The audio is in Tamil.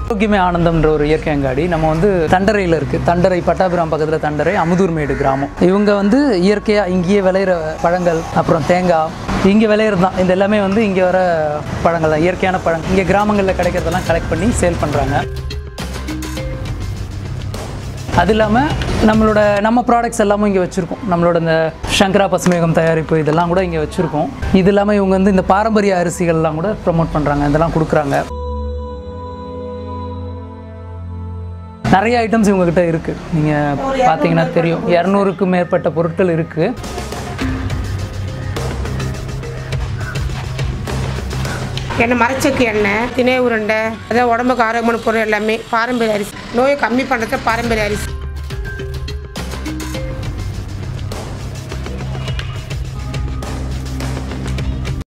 ஆரோக்கியமே ஆனந்தம்ன்ற ஒரு இயற்கை அங்காடி நம்ம வந்து தண்டரையில் இருக்குது தண்டரை பட்டாபிராம் பக்கத்தில் தண்டரை அமுதூர்மேடு கிராமம் இவங்க வந்து இயற்கையாக இங்கேயே விளையிற பழங்கள் அப்புறம் தேங்காய் இங்கே விளையிறது தான் இந்த எல்லாமே வந்து இங்கே வர பழங்கள் தான் இயற்கையான பழங்கள் இங்கே கிராமங்களில் கிடைக்கிறதெல்லாம் கலெக்ட் பண்ணி சேல் பண்ணுறாங்க அது இல்லாமல் நம்மளோட நம்ம ப்ராடக்ட்ஸ் எல்லாமும் இங்கே வச்சுருக்கோம் நம்மளோட இந்த சங்கரா பசுமேகம் தயாரிப்பு இதெல்லாம் கூட இங்கே வச்சுருக்கோம் இது இல்லாமல் இவங்க வந்து இந்த பாரம்பரிய அரிசிகள்லாம் கூட ப்ரமோட் பண்ணுறாங்க இதெல்லாம் கொடுக்குறாங்க நிறைய ஐட்டம்ஸ் இவங்ககிட்ட இருக்குது நீங்கள் பார்த்தீங்கன்னா தெரியும் இரநூறுக்கும் மேற்பட்ட பொருட்கள் இருக்குது எண்ணெய் மரச்சக்கு எண்ணெய் திணை உருண்டை அதாவது உடம்புக்கு ஆரோக்கியமான பொருள் எல்லாமே பாரம்பரிய அரிசி நோயை கம்மி பண்ணுறது பாரம்பரிய அரிசி